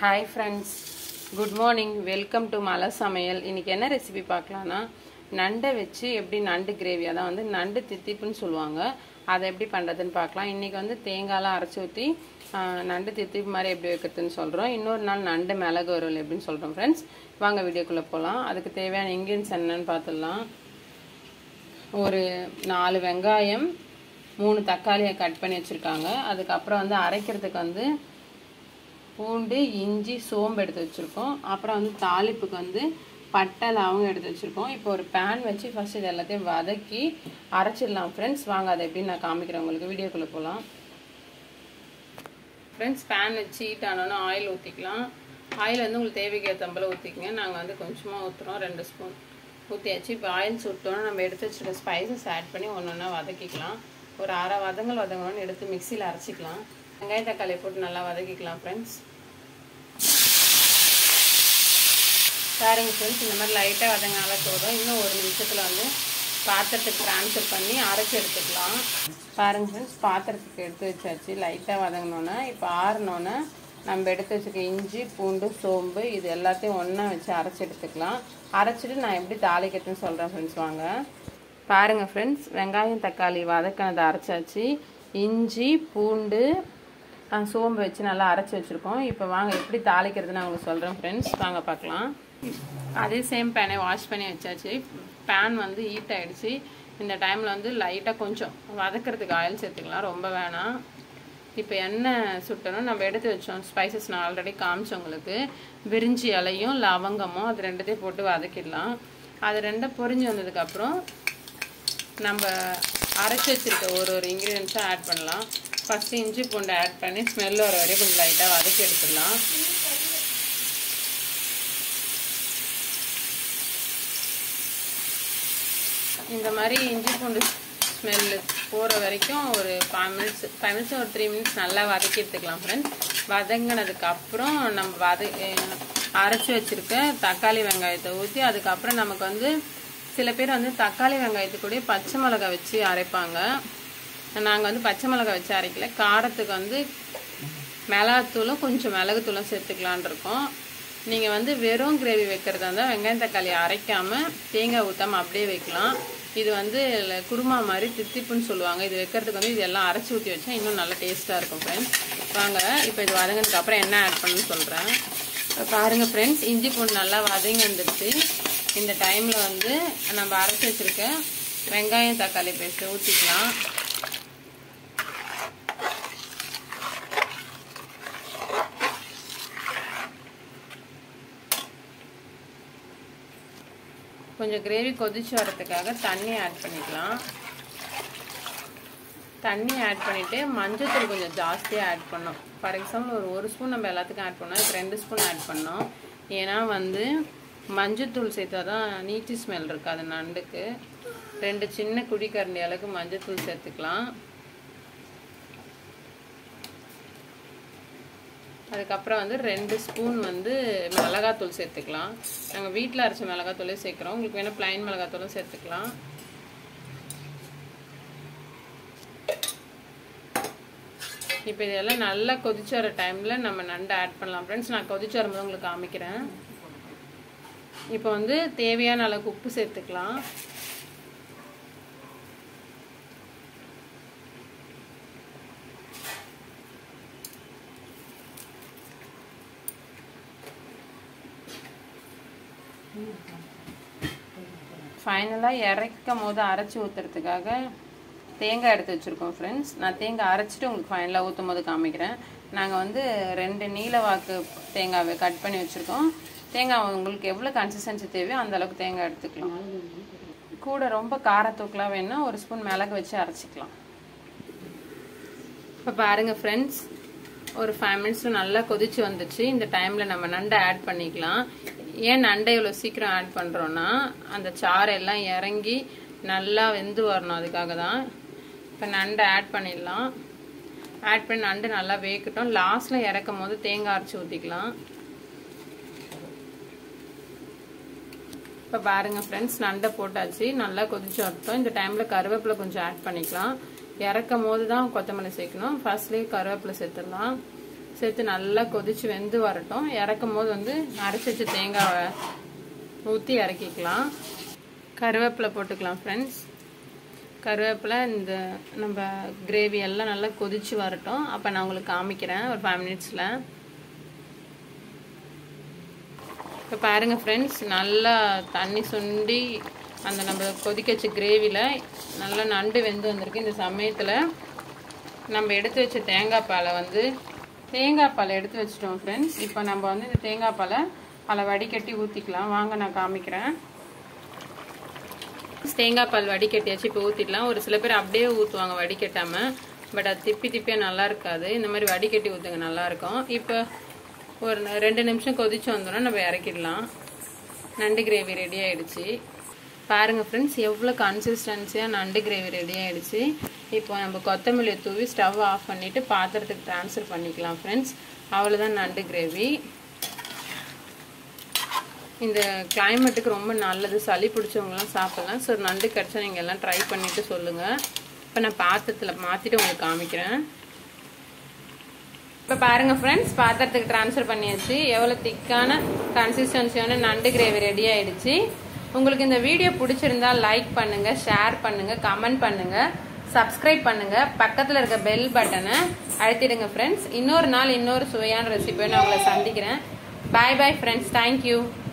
hi friends good morning welcome to மலை சமையல் இன்னைக்கு என்ன ரெசிபி பார்க்கலான்னா நண்டை வச்சு எப்படி நண்டு கிரேவி அதான் வந்து நண்டு தித்திப்புன்னு சொல்லுவாங்க அதை எப்படி பண்ணுறதுன்னு பார்க்கலாம் இன்றைக்கி வந்து தேங்காய்லாம் அரைச்சி ஊற்றி நண்டு தித்திப்பு மாதிரி எப்படி வைக்கிறதுன்னு சொல்கிறோம் இன்னொரு நாள் நண்டு மிளகு வறுவல் எப்படின்னு சொல்கிறோம் ஃப்ரெண்ட்ஸ் வாங்க வீடியோக்குள்ளே போகலாம் அதுக்கு தேவையான இன்கிரியன்ஸ் என்னன்னு பார்த்துடலாம் ஒரு நாலு வெங்காயம் மூணு தக்காளியை கட் பண்ணி வச்சுருக்காங்க அதுக்கப்புறம் வந்து அரைக்கிறதுக்கு வந்து பூண்டு இஞ்சி சோம்பு எடுத்து வச்சுருக்கோம் அப்புறம் வந்து தாளிப்புக்கு வந்து பட்டை லவங்கம் எடுத்து வச்சுருக்கோம் இப்போ ஒரு பேன் வச்சு ஃபஸ்ட் இது எல்லாத்தையும் வதக்கி அரைச்சிடலாம் ஃப்ரெண்ட்ஸ் வாங்க அதை எப்படி நான் காமிக்கிறேன் உங்களுக்கு வீடியோக்குள்ளே போகலாம் ஃப்ரெண்ட்ஸ் பேன் வச்சு ஹீட் ஆனோன்னா ஆயில் ஊற்றிக்கலாம் ஆயில் வந்து உங்களுக்கு தேவைக்கு ஏற்ற போல் ஊற்றிக்கங்க நாங்கள் வந்து கொஞ்சமாக ஊற்றுறோம் ரெண்டு ஸ்பூன் ஊற்றியாச்சு இப்போ ஆயில் சுட்டோன்னா நம்ம எடுத்து வச்சுருக்க ஸ்பைசஸ் ஆட் பண்ணி ஒன்று ஒன்றா வதக்கிக்கலாம் ஒரு அரை வதங்கல் வதங்கணும்னு எடுத்து மிக்சியில் அரைச்சிக்கலாம் வெங்காய தக்காளி போட்டு நல்லா வதக்கிக்கலாம் ஃப்ரெண்ட்ஸ் பாருங்க ஃப்ரெண்ட்ஸ் இந்த மாதிரி லைட்டாக வதங்கினால போதும் இன்னும் ஒரு நிமிஷத்தில் வந்து பாத்திரத்துக்கு ட்ரான்ஸ்ஃபர் பண்ணி அரைச்சி எடுத்துக்கலாம் பாருங்க ஃப்ரெண்ட்ஸ் பாத்திரத்துக்கு எடுத்து வச்சாச்சு லைட்டாக வதங்கினோன்னே இப்போ ஆறினோன்னே நம்ம எடுத்து வச்சுக்க இஞ்சி பூண்டு சோம்பு இது எல்லாத்தையும் ஒன்றா வச்சு அரைச்சி எடுத்துக்கலாம் அரைச்சிட்டு நான் எப்படி தாளிக்கிறதுன்னு சொல்கிறேன் ஃப்ரெண்ட்ஸ் வாங்க பாருங்கள் ஃப்ரெண்ட்ஸ் வெங்காயம் தக்காளி வதக்கினதை அரைச்சாச்சு இஞ்சி பூண்டு சோம்பு வச்சு நல்லா அரைச்சி வச்சுருக்கோம் இப்போ வாங்க எப்படி தாளிக்கிறதுன்னு நான் உங்களுக்கு சொல்கிறேன் ஃப்ரெண்ட்ஸ் வாங்க பார்க்கலாம் அதே சேம் பேனை வாஷ் பண்ணி வச்சாச்சு பேன் வந்து ஹீட் ஆகிடுச்சு இந்த டைமில் வந்து லைட்டாக கொஞ்சம் வதக்கிறதுக்கு ஆயில் சேர்த்துக்கலாம் ரொம்ப வேணாம் இப்போ எண்ணெய் சுட்டணும் நம்ம எடுத்து வச்சோம் ஸ்பைசஸ் நான் ஆல்ரெடி காமிச்சோம் உங்களுக்கு விரிஞ்சி இலையும் லவங்கமும் அது ரெண்டுத்தையும் போட்டு வதக்கிடலாம் அது ரெண்டும் பொரிஞ்சு வந்ததுக்கப்புறம் நம்ம அரைச்சி வச்சுருக்க ஒரு ஒரு இன்க்ரீடியன்ஸும் ஆட் பண்ணலாம் ஃபஸ்ட்டு இஞ்சி பூண்டு ஆட் பண்ணி ஸ்மெல் வர வரையும் கொஞ்சம் லைட்டாக வதக்கி எடுத்துடலாம் இந்த மாதிரி இஞ்சி பூண்டு ஸ்மெல்லு போகிற வரைக்கும் ஒரு ஃபைவ் மினிட்ஸ் ஃபைவ் மினிட்ஸ் ஒரு த்ரீ மினிட்ஸ் நல்லா வதக்கி எடுத்துக்கலாம் ஃப்ரெண்ட்ஸ் வதங்கினதுக்கப்புறம் நம்ம வத அரைச்சி வச்சுருக்க தக்காளி வெங்காயத்தை ஊற்றி அதுக்கப்புறம் நமக்கு வந்து சில பேர் வந்து தக்காளி வெங்காயத்துக்கூடயே பச்சை மிளகாய் வச்சு அரைப்பாங்க நாங்கள் வந்து பச்சை மிளகாய் வச்சு அரைக்கல காரத்துக்கு வந்து மிளகாத்தூளும் கொஞ்சம் மிளகுத்தூளும் சேர்த்துக்கலான் இருக்கோம் நீங்கள் வந்து வெறும் கிரேவி வைக்கிறதா இருந்தால் வெங்காயம் தக்காளி அரைக்காமல் தேங்காய் ஊற்றாமல் அப்படியே வைக்கலாம் இது வந்து குருமா மாதிரி தித்திப்புன்னு சொல்லுவாங்க இது வைக்கிறதுக்கு வந்து இது எல்லாம் அரைச்சி ஊற்றி வச்சா இன்னும் நல்லா டேஸ்ட்டாக இருக்கும் ஃப்ரெண்ட்ஸ் வாங்க இப்போ இது வதங்கினதுக்கு அப்புறம் என்ன ஆட் பண்ணணும்னு சொல்கிறேன் பாருங்கள் ஃப்ரெண்ட்ஸ் இஞ்சி பூண்டு நல்லா வதங்கி வந்துடுச்சு இந்த டைமில் வந்து நம்ம அரைச்சி வச்சுருக்க வெங்காயம் தக்காளி பேஸ்ட்டு ஊற்றிக்கலாம் கொஞ்சம் கிரேவி கொதிச்சு வரதுக்காக தண்ணி ஆட் பண்ணிக்கலாம் தண்ணி ஆட் பண்ணிவிட்டு மஞ்சத்தூள் கொஞ்சம் ஜாஸ்தியாக ஆட் பண்ணோம் ஃபார் எக்ஸாம்பிள் ஒரு ஒரு ஸ்பூன் நம்ம எல்லாத்துக்கும் ஆட் பண்ணோம் இப்போ ரெண்டு ஸ்பூன் ஆட் பண்ணோம் ஏன்னா வந்து மஞ்சத்தூள் சேர்த்தா தான் நீச்சி ஸ்மெல் இருக்காது நண்டுக்கு ரெண்டு சின்ன குடிக்கரண்டி அளவுக்கு மஞ்சத்தூள் சேர்த்துக்கலாம் அதுக்கப்புறம் வந்து ரெண்டு ஸ்பூன் வந்து மிளகாத்தூள் சேர்த்துக்கலாம் நாங்கள் வீட்டில் அரைச்ச மிளகாத்தூளே சேர்க்குறோம் உங்களுக்கு வேணால் பிளைன் மிளகாத்தூளும் சேர்த்துக்கலாம் இப்போ இதெல்லாம் நல்லா கொதிச்சு வர டைமில் நம்ம நண்டு ஆட் பண்ணலாம் ஃப்ரெண்ட்ஸ் நான் கொதிச்சு வரும்போது உங்களுக்கு காமிக்கிறேன் இப்போ வந்து தேவையான அளவுக்கு உப்பு சேர்த்துக்கலாம் ஃபைனலாக இறக்கும் போது அரைச்சி ஊற்றுறதுக்காக தேங்காய் எடுத்து வச்சுருக்கோம் ஃப்ரெண்ட்ஸ் நான் தேங்காய் அரைச்சிட்டு உங்களுக்கு ஃபைனலாக ஊற்றும் போது காமிக்கிறேன் நாங்கள் வந்து ரெண்டு நீல வாக்கு தேங்காவை கட் பண்ணி வச்சுருக்கோம் தேங்காய் உங்களுக்கு எவ்வளோ கன்சிஸ்டன்சி தேவையோ அந்த அளவுக்கு தேங்காய் எடுத்துக்கலாம் கூட ரொம்ப காரத்தூக்கலாக வேணும்னா ஒரு ஸ்பூன் மிளகு வச்சு அரைச்சிக்கலாம் இப்போ பாருங்கள் ஃப்ரெண்ட்ஸ் ஒரு ஃபைவ் மினிட்ஸில் நல்லா கொதிச்சு வந்துச்சு இந்த டைமில் நம்ம நண்டை ஆட் பண்ணிக்கலாம் ஏன் நண்டை இவ்வளோ சீக்கிரம் ஆட் பண்ணுறோன்னா அந்த சாறு எல்லாம் இறங்கி நல்லா வெந்து வரணும் அதுக்காக தான் இப்போ நண்டை ஆட் பண்ணிடலாம் ஆட் பண்ணி நண்டு நல்லா வேகட்டும் லாஸ்ட்டில் இறக்கும் போது தேங்காய் அரைச்சி ஊற்றிக்கலாம் இப்போ பாருங்கள் ஃப்ரெண்ட்ஸ் நண்டை போட்டாச்சு நல்லா கொதிச்சு வரட்டும் இந்த டைமில் கருவேப்பிலை கொஞ்சம் ஆட் பண்ணிக்கலாம் இறக்கும் போது தான் கொத்தமல்லி சேர்க்கணும் ஃபர்ஸ்ட்லேயே கருவேப்பிலை சேர்த்துடலாம் சேர்த்து நல்லா கொதிச்சு வெந்து வரட்டும் இறக்கும் போது வந்து அரைச்சி வச்ச தேங்காவை ஊற்றி இறக்கிக்கலாம் கருவேப்பிலை போட்டுக்கலாம் ஃப்ரெண்ட்ஸ் கருவேப்பிலை இந்த நம்ம கிரேவி எல்லாம் நல்லா கொதிச்சு வரட்டும் அப்போ நான் உங்களுக்கு காமிக்கிறேன் ஒரு ஃபைவ் மினிட்ஸில் இப்போ பாருங்கள் ஃப்ரெண்ட்ஸ் நல்லா தண்ணி சுண்டி அந்த நம்ம கொதிக்க வச்ச கிரேவியில் நல்லா நண்டு வெந்து வந்திருக்கு இந்த சமயத்தில் நம்ம எடுத்து வச்ச தேங்காய் பாலை வந்து தேங்காய் பாலை எடுத்து வச்சிட்டோம் ஃப்ரெண்ட்ஸ் இப்போ நம்ம வந்து இந்த தேங்காய் பாலை அதை வடிகட்டி ஊற்றிக்கலாம் வாங்க நான் காமிக்கிறேன் தேங்காய் பால் வடிகட்டியாச்சு இப்போ ஊற்றிடலாம் ஒரு சில பேர் அப்படியே ஊற்றுவாங்க வடிகட்டாமல் பட் அது திப்பி திப்பியாக நல்லா இருக்காது இந்த மாதிரி வடிகட்டி ஊற்றுங்க நல்லாயிருக்கும் இப்போ ஒரு ரெண்டு நிமிஷம் கொதிச்சு வந்தோன்னா நம்ம இறக்கிடலாம் நண்டு கிரேவி ரெடி ஆயிடுச்சு பாருங்கள் ஃப்ரெண்ட்ஸ் எவ்வளோ கன்சிஸ்டன்சியாக நண்டு கிரேவி ரெடி ஆயிடுச்சு இப்போ நம்ம கொத்தமல்லியை தூவி ஸ்டவ் ஆஃப் பண்ணிவிட்டு பாத்திரத்துக்கு ட்ரான்ஸ்ஃபர் பண்ணிக்கலாம் ஃப்ரெண்ட்ஸ் அவ்வளோதான் நண்டு கிரேவி இந்த கிளைமேட்டுக்கு ரொம்ப நல்லது சளி பிடிச்சவங்கலாம் சாப்பிட்லாம் ஸோ நண்டு கிடச்சா நீங்கள் எல்லாம் ட்ரை பண்ணிவிட்டு சொல்லுங்கள் இப்போ நான் பாத்திரத்தில் மாற்றிட்டு உங்களுக்கு காமிக்கிறேன் இப்போ பாருங்கள் ஃப்ரெண்ட்ஸ் பாத்திரத்துக்கு ட்ரான்ஸ்ஃபர் பண்ணியாச்சு எவ்வளோ திக்கான கன்சிஸ்டன்சியான நண்டு கிரேவி ரெடி ஆயிடுச்சு உங்களுக்கு இந்த வீடியோ பிடிச்சிருந்தா லைக் பண்ணுங்கள் ஷேர் பண்ணுங்கள் கமெண்ட் பண்ணுங்கள் சப்ஸ்கிரைப் பண்ணுங்கள் பக்கத்தில் இருக்க பெல் பட்டனை அழுத்திடுங்க ஃப்ரெண்ட்ஸ் இன்னொரு நாள் இன்னொரு சுவையான ரெசிபியை நான் உங்களை சந்திக்கிறேன் பாய் பாய் ஃப்ரெண்ட்ஸ் தேங்க்யூ